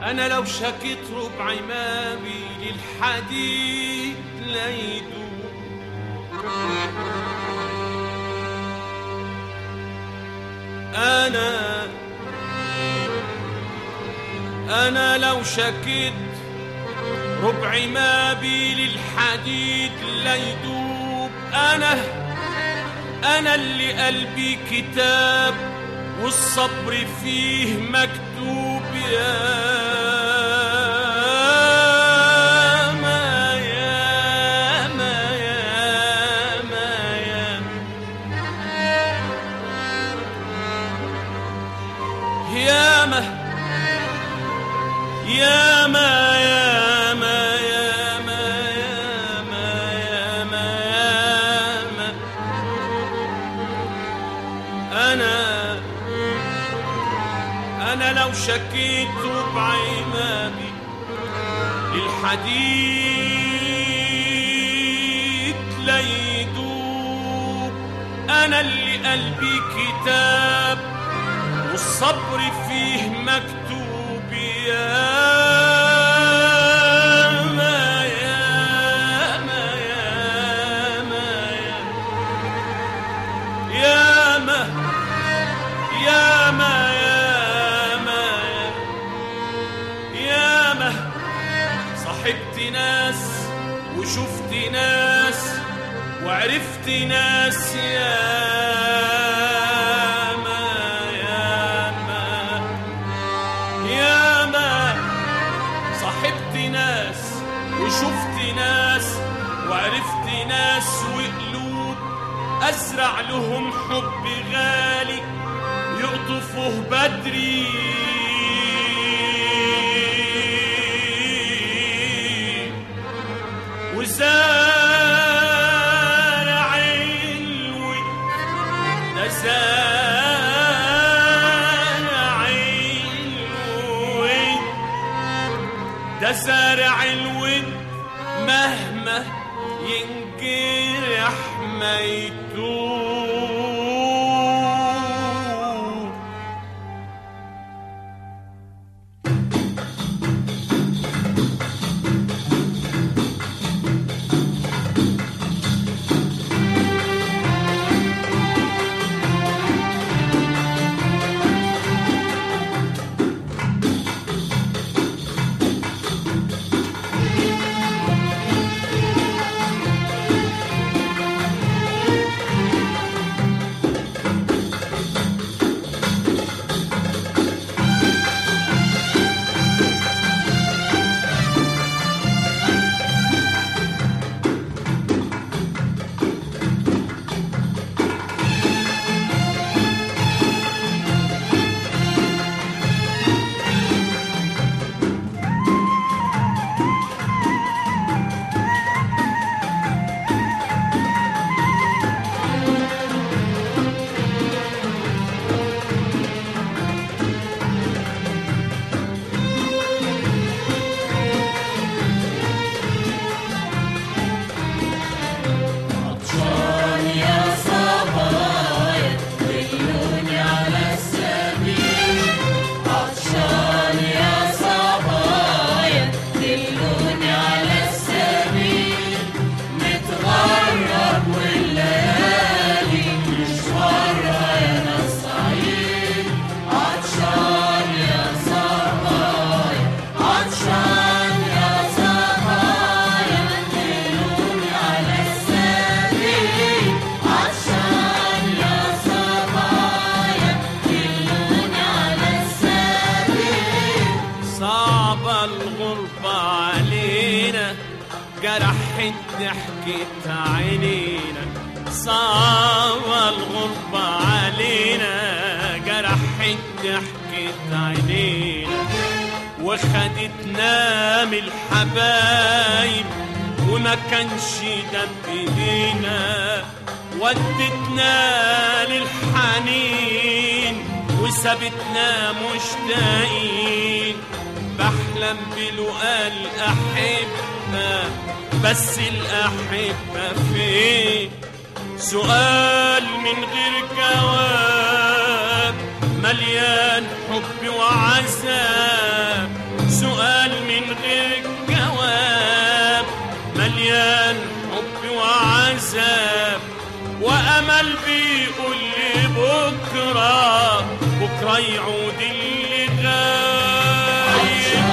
أنا لو شكيت ربع عمامي للحديد لا يدوب أنا أنا لو شكيت ربع ما بي للحديد لا يدوب أنا أنا اللي قلبي كتاب والصبر فيه مكتوب يا ما يا ما يا ما يا يا ما يا ما يا ما يا ما يا ما يا ما يا ما أنا أنا لو شكيت ربع إمامي للحديد لا يدوب أنا اللي قلبي كتاب والصبر فيه مكتوب يا ما يا ما يا ما يا ما يا ما يا ما يا ما صاحبت ناس وشفت ناس وعرفت ناس يا ما يا ما يا ما صاحبت ناس وشفت ناس وعرفت ناس وقلوب أزرع لهم حب غالي يقطفه بدري وزارع الود ده زارع الود ده زارع الود مهما ينجرح ما يتوب صعبة الغربة علينا جرحت ضحكة عينينا صعبة الغربة علينا جرحت ضحكة عينينا وخدتنا من الحبايب وما كانش ده بايدينا ودتنا للحنين وسابتنا مشتاقين بحلم بلقاء الأحبة بس الأحبة فين سؤال من غير جواب مليان حب وعذاب من غير جواب مليان حب وعذاب وأمل بيقول لي بكرة بكرة يعود اللي غايب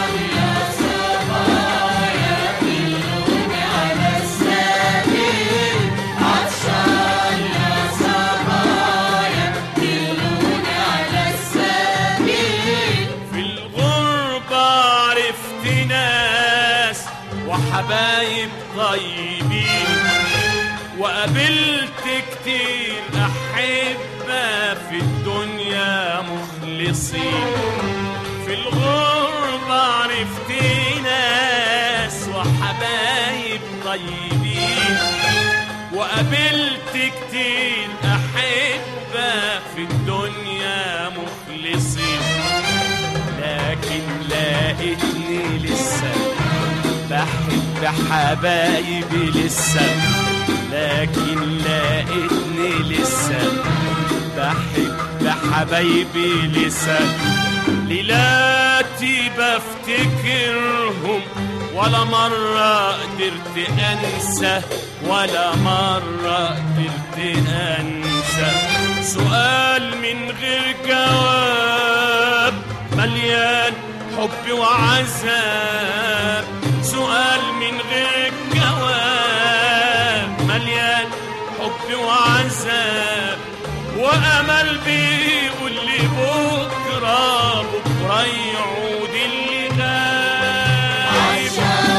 في الغربة عرفت ناس وحبايب طيبين وقابلت كتير أحبة في الدنيا مخلصين في الغربة عرفت ناس وحبايب طيبين وقابلت كتير أحبة في الدنيا مخلصين لكن لقيتني لسه بحب حبايبي لسه لكن لقيتني لسه بحب حبايبي لسه ليلاتي بفتكرهم ولا مرة قدرت أنسى ولا مرة قدرت أنسى سؤال من غير جواب مليان حب وعذاب سؤال من غير جواب مليان حب وعذاب وأمل بيقول لي بكرة بكرة يعود اللي غايب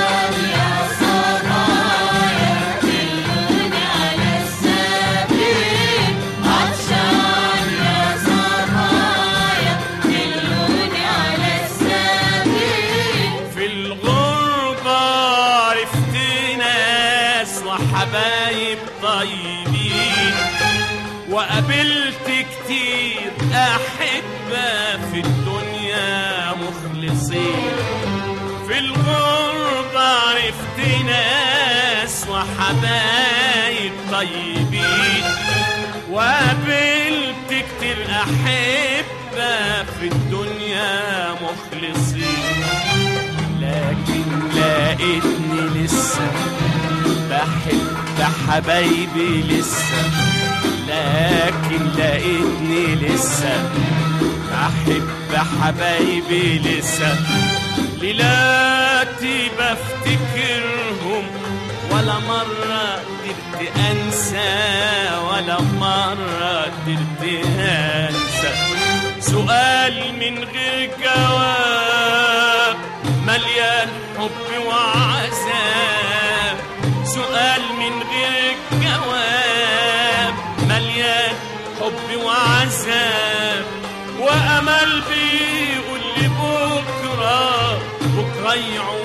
في الغربة عرفت ناس وحبايب طيبين وقابلت كتير أحبة في الدنيا مخلصين في الغربة عرفت ناس وحبايب طيبين وقابلت كتير أحبة في الدنيا مخلصين لكن لقيتني لسه بحب حبايبي لسه لكن لقيتني لسه بحب حبايبي لسه ليلاتي بفتكرهم ولا مرة قدرت أنسى ولا مرة قدرت أنسى سؤال من غير جواب مليان حب وعذاب سؤال من غير جواب مليان حب وعذاب وأمل بيقول لي بكرة بكرة يعود